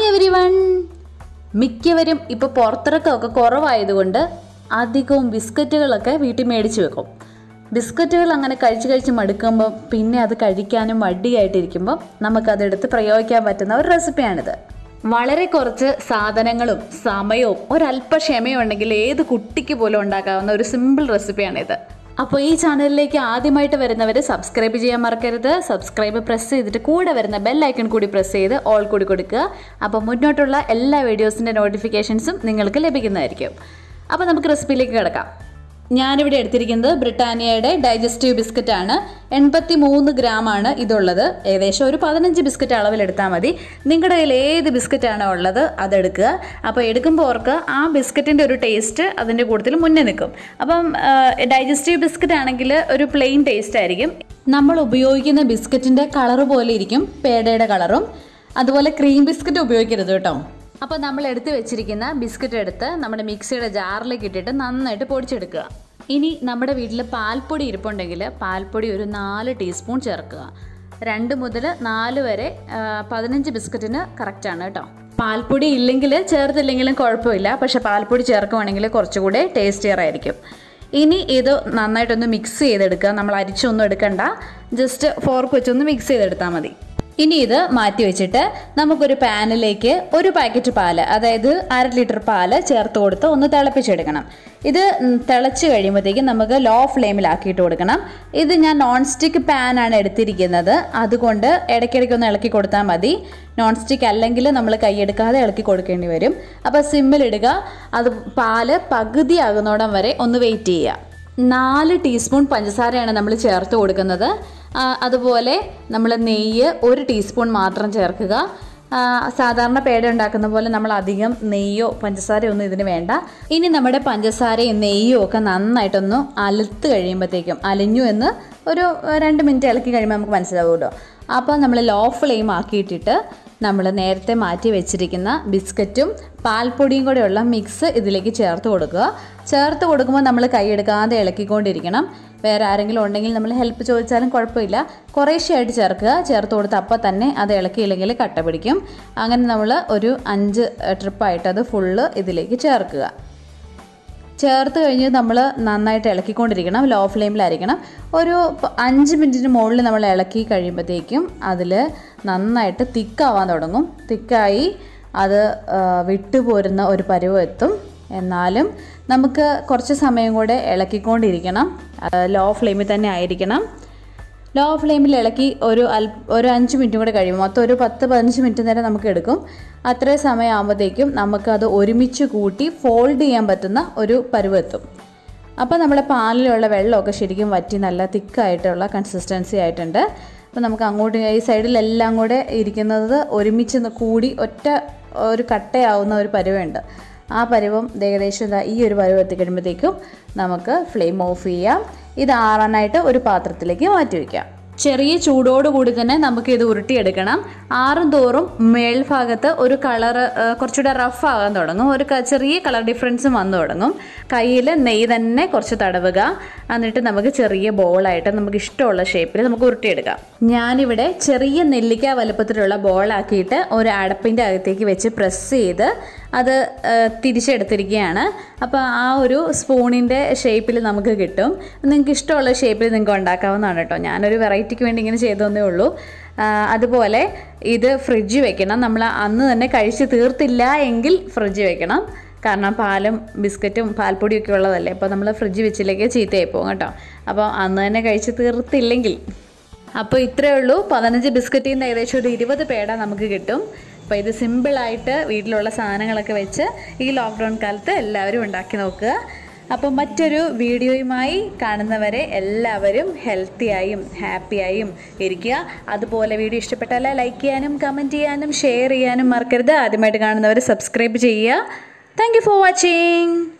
hi every one മിക്കവരും ഇപ്പോൾ പുറത്തിറക്കമൊക്കെ കുറവായതുകൊണ്ട് അധികവും ബിസ്ക്കറ്റുകളൊക്കെ വീട്ടിൽ മേടിച്ച് വെക്കും ബിസ്ക്കറ്റുകൾ അങ്ങനെ കഴിച്ച് കഴിച്ച് മടുക്കുമ്പോൾ പിന്നെ അത് കഴിക്കാനും മടിയായിട്ടിരിക്കുമ്പോൾ നമുക്കതെടുത്ത് പ്രയോഗിക്കാൻ പറ്റുന്ന ഒരു റെസിപ്പിയാണിത് വളരെ കുറച്ച് സാധനങ്ങളും സമയവും ഒരല്പ ക്ഷമയും ഉണ്ടെങ്കിൽ ഏത് കുട്ടിക്ക് പോലും ഉണ്ടാക്കാവുന്ന ഒരു സിമ്പിൾ റെസിപ്പിയാണിത് അപ്പോൾ ഈ ചാനലിലേക്ക് ആദ്യമായിട്ട് വരുന്നവർ സബ്സ്ക്രൈബ് ചെയ്യാൻ മറക്കരുത് സബ്സ്ക്രൈബ് പ്രസ് ചെയ്തിട്ട് കൂടെ വരുന്ന ബെൽ ഐക്കൺ കൂടി പ്രസ് ചെയ്ത് ഓൾ കൂടി കൊടുക്കുക അപ്പോൾ മുന്നോട്ടുള്ള എല്ലാ വീഡിയോസിൻ്റെ നോട്ടിഫിക്കേഷൻസും നിങ്ങൾക്ക് ലഭിക്കുന്നതായിരിക്കും അപ്പോൾ നമുക്ക് റെസിപ്പിയിലേക്ക് കിടക്കാം ഞാനിവിടെ എടുത്തിരിക്കുന്നത് ബ്രിട്ടാനിയയുടെ ഡൈജസ്റ്റീവ് ബിസ്ക്കറ്റ് ആണ് എൺപത്തി മൂന്ന് ഗ്രാമാണ് ഇതുള്ളത് ഏകദേശം ഒരു പതിനഞ്ച് ബിസ്ക്കറ്റ് അളവിലെടുത്താൽ മതി നിങ്ങളുടെ കയ്യിൽ ഏത് ബിസ്ക്കറ്റാണോ ഉള്ളത് അതെടുക്കുക അപ്പോൾ എടുക്കുമ്പോൾ ഓർക്ക് ആ ബിസ്ക്കറ്റിൻ്റെ ഒരു ടേസ്റ്റ് അതിൻ്റെ കൂട്ടത്തിൽ മുന്നേ നിൽക്കും അപ്പം ഡൈജസ്റ്റീവ് ബിസ്ക്കറ്റ് ആണെങ്കിൽ ഒരു പ്ലെയിൻ ടേസ്റ്റ് ആയിരിക്കും നമ്മൾ ഉപയോഗിക്കുന്ന ബിസ്ക്കറ്റിൻ്റെ കളറ് പോലെ ഇരിക്കും പേടയുടെ കളറും അതുപോലെ ക്രീം ബിസ്ക്കറ്റ് ഉപയോഗിക്കരുത് കേട്ടോ അപ്പോൾ നമ്മൾ എടുത്ത് വെച്ചിരിക്കുന്ന ബിസ്ക്കറ്റ് എടുത്ത് നമ്മുടെ മിക്സിയുടെ ജാറിലേക്ക് ഇട്ടിട്ട് നന്നായിട്ട് പൊടിച്ചെടുക്കുക ഇനി നമ്മുടെ വീട്ടിൽ പാൽപ്പൊടി ഇരിപ്പുണ്ടെങ്കിൽ പാൽപ്പൊടി ഒരു നാല് ടീസ്പൂൺ ചേർക്കുക രണ്ട് മുതൽ നാല് വരെ ആ, പതിനഞ്ച് ബിസ്ക്കറ്റിന് കറക്റ്റാണ് കേട്ടോ പാൽപ്പൊടി ഇല്ലെങ്കിൽ ചേർത്തില്ലെങ്കിലും കുഴപ്പമില്ല പക്ഷേ പാൽപ്പൊടി ചേർക്കുവാണെങ്കിൽ കുറച്ചുകൂടെ ടേസ്റ്റിയർ ആയിരിക്കും ഇനി ഇത് നന്നായിട്ടൊന്ന് മിക്സ് ചെയ്തെടുക്കുക നമ്മൾ അരിച്ചൊന്നും എടുക്കണ്ട ജസ്റ്റ് ഫോർക്ക് വെച്ചൊന്ന് മിക്സ് ചെയ്തെടുത്താൽ മതി ഇനി ഇത് മാറ്റി വെച്ചിട്ട് നമുക്കൊരു പാനിലേക്ക് ഒരു പാക്കറ്റ് പാല് അതായത് അര ലിറ്റർ പാല് ചേർത്ത് കൊടുത്ത് ഒന്ന് തിളപ്പിച്ചെടുക്കണം ഇത് ഉം, തിളച്ച് കഴിയുമ്പോഴത്തേക്കും നമുക്ക് ലോ ഫ്ലെയിമിലാക്കിയിട്ട് കൊടുക്കണം ഇത് ഞാൻ നോൺ സ്റ്റിക്ക് പാനാണ് എടുത്തിരിക്കുന്നത് അതുകൊണ്ട് ഇടയ്ക്കിടയ്ക്ക് ഒന്ന് ഇളക്കി കൊടുത്താൽ മതി നോൺ സ്റ്റിക്ക് അല്ലെങ്കിൽ നമ്മൾ കൈയെടുക്കാതെ ഇളക്കി കൊടുക്കേണ്ടി വരും അപ്പോൾ സിമ്മിലിടുക അത് പാല് പകുതിയാകുന്നോടം വരെ ഒന്ന് വെയിറ്റ് ചെയ്യുക നാല് ടീസ്പൂൺ പഞ്ചസാരയാണ് നമ്മൾ ചേർത്ത് കൊടുക്കുന്നത് ആ, അതുപോലെ നമ്മൾ നെയ്യ് ഒരു ടീസ്പൂൺ മാത്രം ചേർക്കുക ആ, സാധാരണ പേട ഉണ്ടാക്കുന്ന പോലെ നമ്മൾ അധികം നെയ്യോ പഞ്ചസാരയോ ഒന്നും ഇതിന് വേണ്ട ഇനി നമ്മുടെ പഞ്ചസാരയും നെയ്യും ഒക്കെ നന്നായിട്ടൊന്ന് അലുത്ത് കഴിയുമ്പോഴത്തേക്കും അലിഞ്ഞു എന്ന് ഒരു രണ്ട് മിനിറ്റ് ഇളക്കി കഴിയുമ്പോൾ നമുക്ക് മനസ്സിലാവുമല്ലോ അപ്പോൾ നമ്മൾ ലോ ഫ്ലെയിം ആക്കിയിട്ടിട്ട് നമ്മൾ നേരത്തെ മാറ്റി വെച്ചിരിക്കുന്ന ബിസ്ക്കറ്റും പാൽപ്പൊടിയും കൂടെയുള്ള മിക്സ് ഇതിലേക്ക് ചേർത്ത് കൊടുക്കുക ചേർത്ത് കൊടുക്കുമ്പോൾ നമ്മൾ കൈയെടുക്കാതെ ഇളക്കിക്കൊണ്ടിരിക്കണം വേറെ ആരെങ്കിലും ഉണ്ടെങ്കിൽ നമ്മൾ ഹെൽപ്പ് ചോദിച്ചാലും കുഴപ്പമില്ല കുറേശ്ശെയായിട്ട് ചേർക്കുക ചേർത്ത് കൊടുത്ത് അപ്പോൾ തന്നെ അത് ഇളക്കിയില്ലെങ്കിൽ കട്ട പിടിക്കും അങ്ങനെ നമ്മൾ ഒരു അഞ്ച് ട്രിപ്പായിട്ട് അത് ഫുള്ള് ഇതിലേക്ക് ചേർക്കുക ചേർത്ത് കഴിഞ്ഞ് നമ്മൾ നന്നായിട്ട് ഇളക്കിക്കൊണ്ടിരിക്കണം ലോ ഫ്ലെയിമിലായിരിക്കണം ഒരു പ- അഞ്ച് മിനിറ്റിന് മുകളിൽ നമ്മൾ ഇളക്കി കഴിയുമ്പോഴത്തേക്കും അതിൽ നന്നായിട്ട് തിക്കാവാൻ തുടങ്ങും തിക്കായി അത് ആ, വിട്ടുപോരുന്ന ഒരു പരുവം എത്തും എന്നാലും നമുക്ക് കുറച്ച് സമയം കൂടെ ഇളക്കിക്കൊണ്ടിരിക്കണം ലോ ഫ്ലെയിമിൽ തന്നെ ആയിരിക്കണം ലോ ഫ്ലെയിമിൽ ഇളക്കി ഒരു അൽ ഒരു അഞ്ച് മിനിറ്റും കൂടെ കഴിയും മൊത്തം ഒരു പത്ത് പതിനഞ്ച് മിനിറ്റ് നേരം നമുക്ക് എടുക്കും അത്രയും സമയം ആകുമ്പോഴത്തേക്കും നമുക്കത് ഒരുമിച്ച് കൂട്ടി ഫോൾഡ് ചെയ്യാൻ പറ്റുന്ന ഒരു പരുവെത്തും അപ്പോൾ നമ്മുടെ പാലിലുള്ള വെള്ളമൊക്കെ ശരിക്കും വറ്റി നല്ല തിക്കായിട്ടുള്ള കൺസിസ്റ്റൻസി ആയിട്ടുണ്ട് അപ്പോൾ നമുക്ക് അങ്ങോട്ട് ഈ സൈഡിലെല്ലാം കൂടെ ഇരിക്കുന്നത് ഒരുമിച്ച് ന- കൂടി ഒറ്റ ഒരു കട്ടയാവുന്ന ഒരു പരുവമുണ്ട് ആ പരുവം ദേ ഏകദേശം ദാ ഈ ഒരു പരുവം എത്തിക്കഴിയുമ്പോഴത്തേക്കും നമുക്ക് ഫ്ലെയിം ഓഫ് ചെയ്യാം ഇത് ആറാനായിട്ട് ഒരു പാത്രത്തിലേക്ക് മാറ്റി വയ്ക്കാം ചെറിയ ചൂടോടുകൂടി തന്നെ നമുക്ക് ഇത് ഉരുട്ടിയെടുക്കണം ആറും തോറും മേൽഭാഗത്ത് ഒരു കളർ കുറച്ചുകൂടെ റഫ് ആകാൻ തുടങ്ങും ഒരു ക- ചെറിയ കളർ ഡിഫറൻസും വന്നു തുടങ്ങും കയ്യിൽ നെയ്യ് തന്നെ കുറച്ച് തടവുക എന്നിട്ട് നമുക്ക് ചെറിയ ബോളായിട്ട് നമുക്ക് ഇഷ്ടമുള്ള ഷേപ്പിൽ നമുക്ക് ഉരുട്ടിയെടുക്കാം ഞാനിവിടെ ചെറിയ നെല്ലിക്ക വലുപ്പത്തിലുള്ള ബോളാക്കിയിട്ട് ഒരു അടപ്പിൻ്റെ അകത്തേക്ക് വെച്ച് പ്രസ് ചെയ്ത് അത് ആ, തിരിച്ചെടുത്തിരിക്കുകയാണ് അപ്പോൾ ആ ഒരു സ്പൂണിൻ്റെ ഷേപ്പിൽ നമുക്ക് കിട്ടും നിങ്ങൾക്ക് ഇഷ്ടമുള്ള ഷേപ്പിൽ നിങ്ങൾക്ക് ഉണ്ടാക്കാവുന്നതാണ് കേട്ടോ ഞാനൊരു വെറൈറ്റിക്ക് വേണ്ടി ഇങ്ങനെ ചെയ്തതന്നേ ഉള്ളൂ ആ, അതുപോലെ ഇത് ഫ്രിഡ്ജ് വെക്കണം നമ്മൾ അന്ന് തന്നെ കഴിച്ച് തീർത്തില്ല എങ്കിൽ ഫ്രിഡ്ജ് വെക്കണം കാരണം പാലും ബിസ്ക്കറ്റും പാൽപ്പൊടിയും ഒക്കെ ഉള്ളതല്ലേ അപ്പോൾ നമ്മൾ ഫ്രിഡ്ജ് വെച്ചില്ലെങ്കിൽ ചീത്തയായി പോകും കേട്ടോ അപ്പോൾ അന്ന് തന്നെ കഴിച്ച് തീർത്തില്ലെങ്കിൽ അപ്പോൾ ഇത്രയേ ഉള്ളൂ പതിനഞ്ച് ബിസ്ക്കറ്റിൽ നിന്ന് ഏകദേശം ഒരു ഇരുപത് പേട നമുക്ക് കിട്ടും അപ്പോൾ ഇത് സിമ്പിളായിട്ട് വീട്ടിലുള്ള സാധനങ്ങളൊക്കെ വെച്ച് ഈ ലോക്ക്ഡൗൺ കാലത്ത് എല്ലാവരും ഉണ്ടാക്കി നോക്കുക അപ്പോൾ മറ്റൊരു വീഡിയോയുമായി കാണുന്നവരെ എല്ലാവരും ഹെൽത്തിയായും ഹാപ്പിയായും ഇരിക്കുക അതുപോലെ വീഡിയോ ഇഷ്ടപ്പെട്ടാൽ ലൈക്ക് ചെയ്യാനും കമൻറ്റ് ചെയ്യാനും ഷെയർ ചെയ്യാനും മറക്കരുത് ആദ്യമായിട്ട് കാണുന്നവർ സബ്സ്ക്രൈബ് ചെയ്യുക താങ്ക് യു ഫോർ വാച്ചിങ്